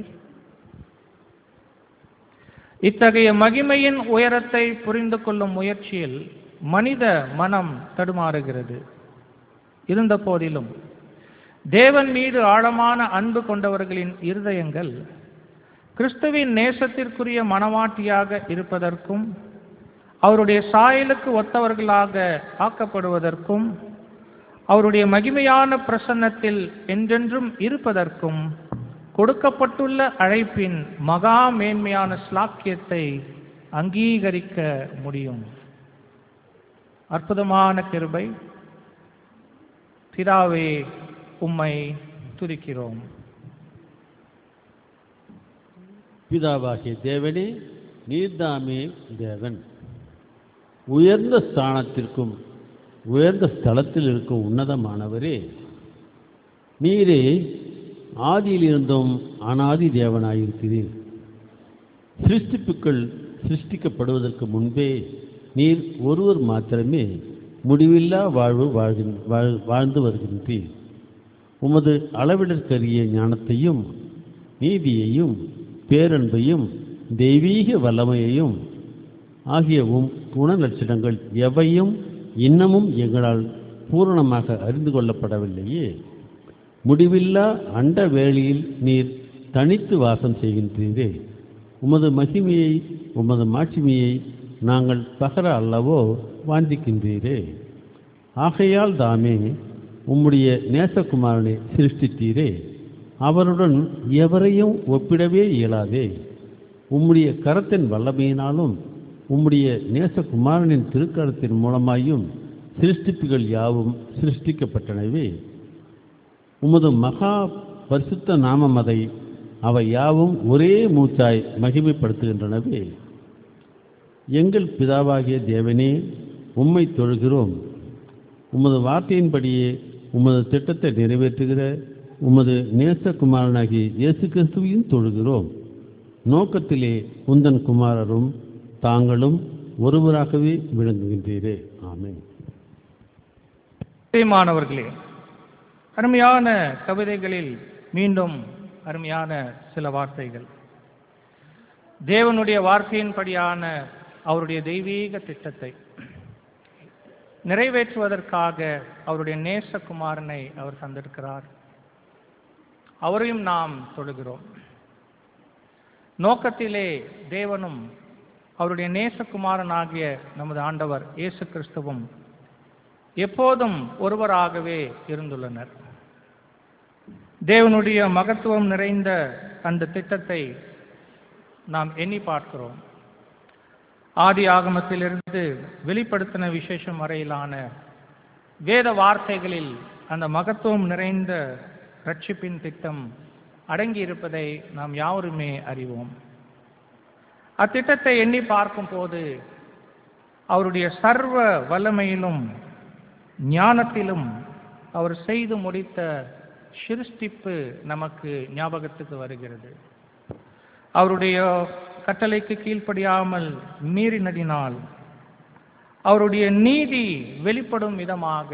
இத்தகைய மகிமையின் உயரத்தை புரிந்து கொள்ளும் முயற்சியில் மனித மனம் தடுமாறுகிறது இருந்த போதிலும் தேவன் மீது ஆழமான அன்பு கொண்டவர்களின் இருதயங்கள் கிறிஸ்துவின் நேசத்திற்குரிய மனவாட்டியாக இருப்பதற்கும் அவருடைய சாயலுக்கு ஒத்தவர்களாக ஆக்கப்படுவதற்கும் அவருடைய மகிமையான பிரசன்னத்தில் என்றென்றும் இருப்பதற்கும் கொடுக்கப்பட்டுள்ள அழைப்பின் மகா மேன்மையான ஸ்லாக்கியத்தை அங்கீகரிக்க முடியும் அற்புதமான கிருபை பிதாவே உம்மை துதிக்கிறோம் பிதாவாகிய தேவனே நீர்தாமே தேவன் உயர்ந்த ஸ்தானத்திற்கும் உயர்ந்த ஸ்தலத்தில் இருக்கும் உன்னதமானவரே நீரே ஆதியிலிருந்தும் அனாதி தேவனாயிருக்கிறீர் சிருஷ்டிப்புக்கள் சிருஷ்டிக்கப்படுவதற்கு முன்பே நீர் ஒருவர் மாத்திரமே முடிவில்லா வாழ்வு வாழ்கின் வாழ் வாழ்ந்து வருகின்றீர் உமது அளவிடற்கரிய ஞானத்தையும் நீதியையும் பேரன்பையும் தெய்வீக வல்லமையையும் ஆகிய உம் குணலட்சணங்கள் எவையும் இன்னமும் எங்களால் பூரணமாக அறிந்து கொள்ளப்படவில்லையே முடிவில்லா அண்ட வேளையில் நீர் தனித்து வாசம் செய்கின்றீரே உமது மகிமையை உமது மாட்சிமையை நாங்கள் பகர அல்லவோ வாஞ்சிக்கின்றீரே ஆகையால் தாமே உம்முடைய நேசகுமாரனை சிருஷ்டித்தீரே அவருடன் எவரையும் ஒப்பிடவே இயலாதே உம்முடைய கரத்தின் வல்லமையினாலும் உம்முடைய நேசகுமாரனின் திருக்கரத்தின் மூலமாயும் சிருஷ்டிப்புகள் யாவும் சிருஷ்டிக்கப்பட்டனவே உமது மகா பரிசுத்த நாமம் அதை அவை யாவும் ஒரே மூச்சாய் மகிமைப்படுத்துகின்றனவே எங்கள் பிதாவாகிய தேவனே உம்மை தொழுகிறோம் உமது வார்த்தையின்படியே உமது திட்டத்தை நிறைவேற்றுகிற உமது நேசகுமாரனாகிய இயேசு கிறிஸ்துவையும் தொழுகிறோம் நோக்கத்திலே உந்தன் குமாரரும் தாங்களும் ஒருவராகவே விளங்குகின்றீரே ஆமென் பிரியமானவர்களே அருமையான கவிதைகளில் மீண்டும் அருமையான சில வார்த்தைகள் தேவனுடைய வார்த்தையின்படியான அவருடைய தெய்வீக திட்டத்தை நிறைவேற்றுவதற்காக அவருடைய நேசகுமாரனை அவர் தந்திருக்கிறார் அவரையும் நாம் தொழுகிறோம் நோக்கத்திலே தேவனும் அவருடைய நேசகுமாரனாகிய நமது ஆண்டவர் இயேசு கிறிஸ்துவும் எப்போதும் ஒருவராகவே இருந்துள்ளனர் தேவனுடைய மகத்துவம் நிறைந்த அந்த திட்டத்தை நாம் எண்ணி பார்க்கிறோம் ஆதி ஆகமத்திலிருந்து வெளிப்படுத்தின விசேஷம் வரையிலான வேத வார்த்தைகளில் அந்த மகத்துவம் நிறைந்த ரட்சிப்பின் திட்டம் அடங்கி இருப்பதை நாம் யாவருமே அறிவோம் அத்திட்டத்தை எண்ணி பார்க்கும் போது அவருடைய சர்வ வல்லமையிலும் ஞானத்திலும் அவர் செய்து முடித்த சிருஷ்டிப்பு நமக்கு ஞாபகத்துக்கு வருகிறது அவருடைய கட்டளைக்கு கீழ்ப்படியாமல் மீறினதினால் அவருடைய நீதி வெளிப்படும் விதமாக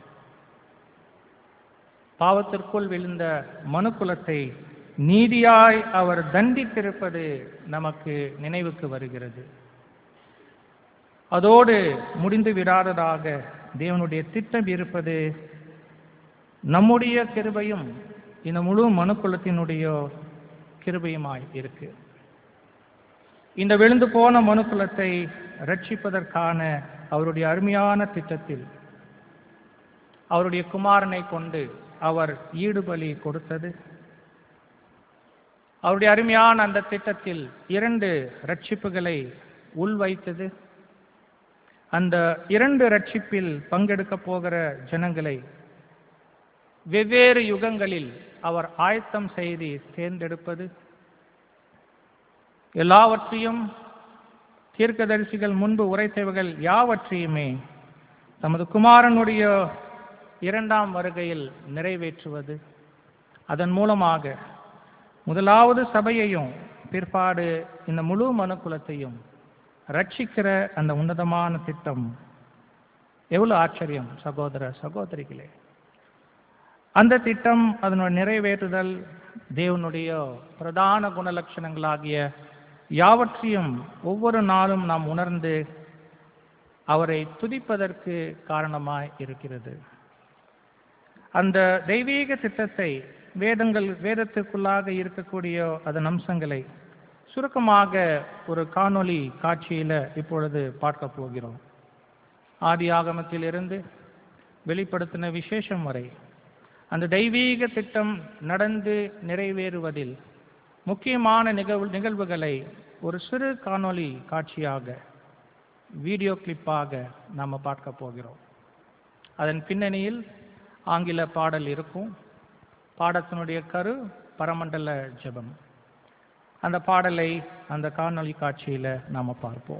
பாவத்திற்குள் விழுந்த மனுக்குலத்தை நீதியாய் அவர் தண்டித்திருப்பது நமக்கு நினைவுக்கு வருகிறது அதோடு முடிந்து விடாததாக தேவனுடைய திட்டம் இருப்பது நம்முடைய கிருபையும் இந்த முழு மனுக்குலத்தினுடைய கிருபையுமாய் இருக்கு இந்த விழுந்து போன மனுக்குலத்தை ரட்சிப்பதற்கான அவருடைய அருமையான திட்டத்தில் அவருடைய குமாரனை கொண்டு அவர் ஈடுபலி கொடுத்தது அவருடைய அருமையான அந்த திட்டத்தில் இரண்டு ரட்சிப்புகளை உள்வைத்தது அந்த இரண்டு ரட்சிப்பில் பங்கெடுக்க போகிற ஜனங்களை வெவ்வேறு யுகங்களில் அவர் ஆயத்தம் செய்து தேர்ந்தெடுப்பது எல்லாவற்றையும் தீர்க்கதரிசிகள் முன்பு உரைத்தவைகள் யாவற்றையுமே தமது குமாரனுடைய இரண்டாம் வருகையில் நிறைவேற்றுவது அதன் மூலமாக முதலாவது சபையையும் பிற்பாடு இந்த முழு மனுக்குலத்தையும் ரட்சிக்கிற அந்த உன்னதமான திட்டம் எவ்வளவு ஆச்சரியம் சகோதர சகோதரிகளே அந்த திட்டம் அதனுடைய நிறைவேற்றுதல் தேவனுடைய பிரதான குணலட்சணங்களாகிய யாவற்றையும் ஒவ்வொரு நாளும் நாம் உணர்ந்து அவரை துதிப்பதற்கு காரணமாய் இருக்கிறது அந்த தெய்வீக திட்டத்தை வேதங்கள் வேதத்திற்குள்ளாக இருக்கக்கூடிய அதன் அம்சங்களை சுருக்கமாக ஒரு காணொளி காட்சியில இப்பொழுது பார்க்க போகிறோம் ஆதி ஆகமத்திலிருந்து வெளிப்படுத்தின விசேஷம் வரை அந்த தெய்வீக திட்டம் நடந்து நிறைவேறுவதில் முக்கியமான நிகழ்வு நிகழ்வுகளை ஒரு சிறு காணொளி காட்சியாக வீடியோ கிளிப்பாக நாம் பார்க்க போகிறோம் அதன் பின்னணியில் ஆங்கில பாடல் இருக்கும் பாடத்தினுடைய கரு பரமண்டல ஜெபம் அந்த பாடலை அந்த காணொளி காட்சியில நாம பார்ப்போம்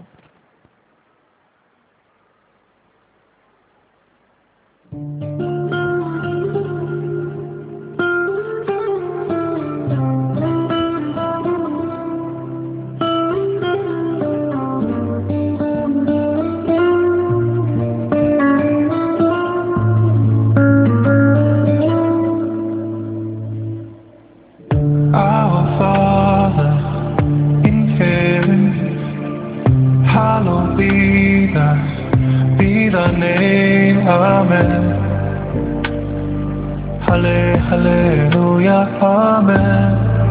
Our Father in heaven, hallowed be thy, be thy name, Amen. Halle, hallelujah, Amen.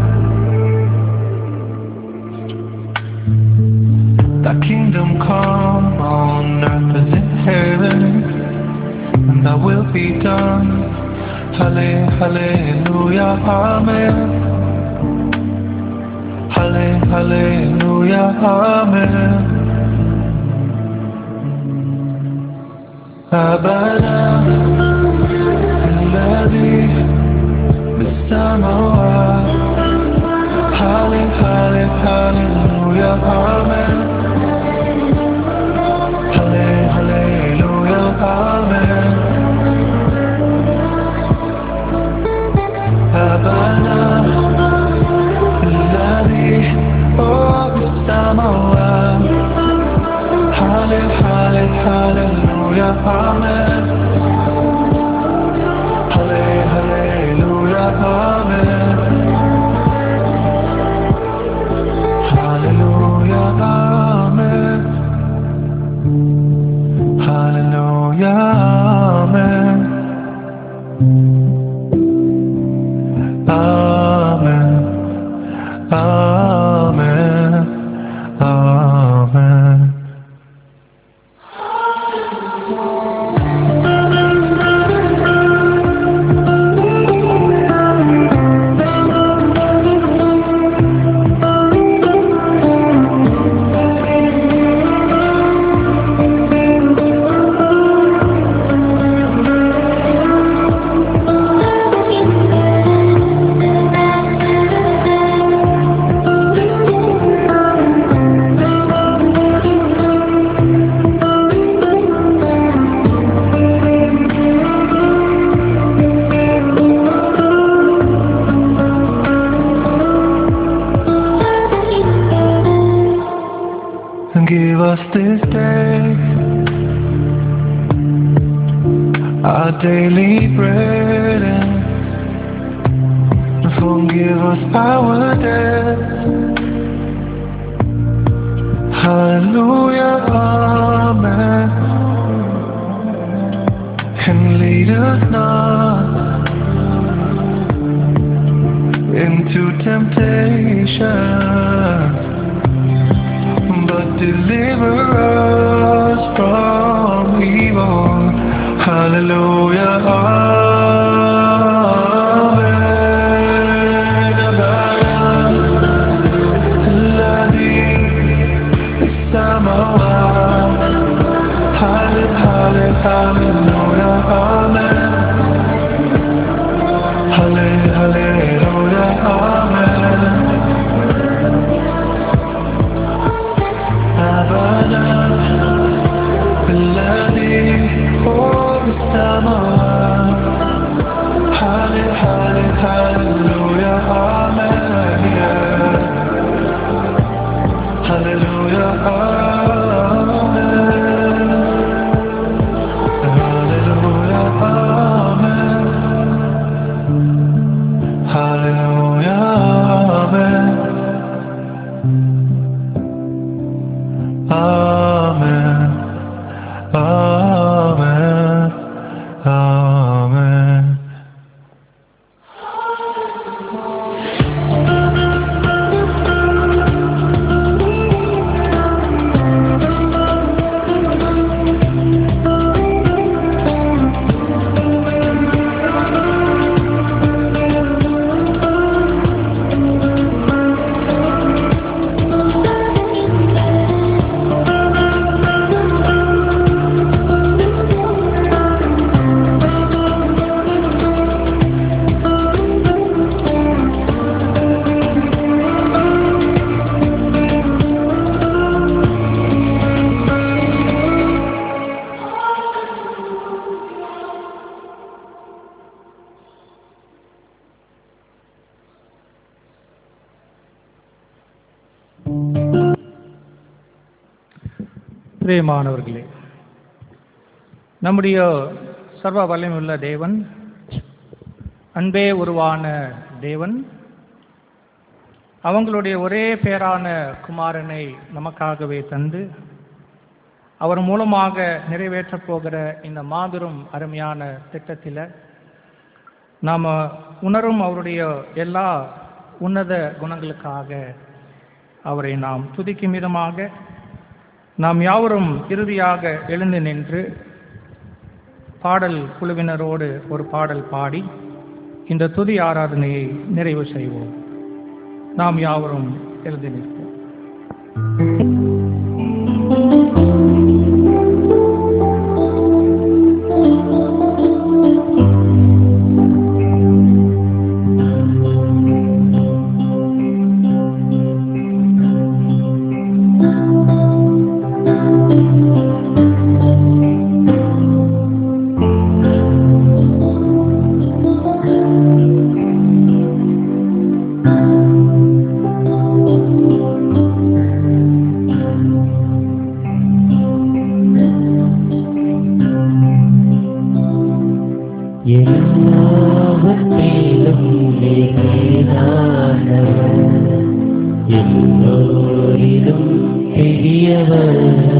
Thy kingdom come on earth as in heaven, and thy will be done. Halle, hallelujah, Amen. Halle, hallelujah, Amen. أبانا الذي بالسماوات هالي هالي هاليلويا آمين هالي هاليلويا آمين أبانا الذي فوق السماوات هالي هالي هاليلويا آمين هالي هاليلويا آمين هاليلويا آمين هاليلويا آمين Amen. Amen. Amen. and give us this day our daily bread and forgive us our debts. Hallelujah, Amen. And lead us not into temptation Hallelujah. Amen. الذي في السماوات هل هل هللويا آمين هلل هللويا آمين أبدا الذي فوق السماوات هل هل هللويا آمين هللويا آمين هللويا آمين هللويا آمين آمين آمين آمين பிரியமானவர்களே நம்முடைய சர்வ வல்லமையுள்ள தேவன் அன்பே உருவான தேவன் அவங்களுடைய ஒரே பேரான குமாரனை நமக்காகவே தந்து அவர் மூலமாக நிறைவேற்றப் போகிற இந்த மாபெரும் அருமையான திட்டத்தில் நாம் உணரும் அவருடைய எல்லா உன்னத குணங்களுக்காக அவரை நாம் துதிக்கும் விதமாக நாம் யாவரும் இறுதியாக எழுந்து நின்று பாடல் குழுவினரோடு ஒரு பாடல் பாடி இந்த துதி ஆராதனையை நிறைவு செய்வோம் நாம் யாவரும் எழுந்து நிற்போம் எல்லாவற்றிலும் மேலானவர் எல்லோரிலும் பெரியவர்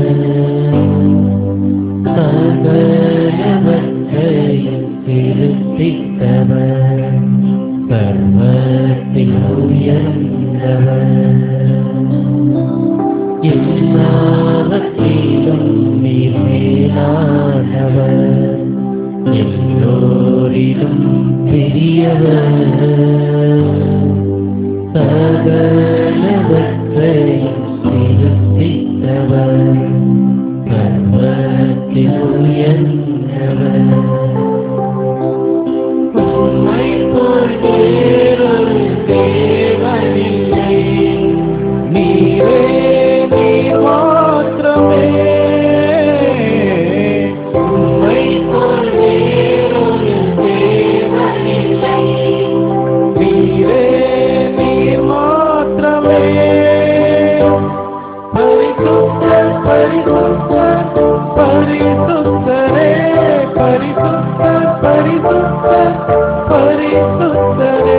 சகலவற்றையும் திருத்தித்தவர் சர்வத்தில் உயர்ந்தவர் எல்லாவற்றிலும் நீர் மேலானவர் எல்லோரிலும் பெரியவர் சகலவற்றையும் திருத்தித்தவர் சர்வத்தில் உயர்ந்தவர் உம்மை போல் வேறொரு தேவனில்லை நீரே நீர் மாத்திரமே உம்மை போல் வேறொரு தேவனில்லை நீரே நீர் மாத்திரமே பரிசுத்தர் பரிசுத்தர் பரிசுத்தரே பரிசுத்தர் பரிசுத்தர் பரிசுத்தரே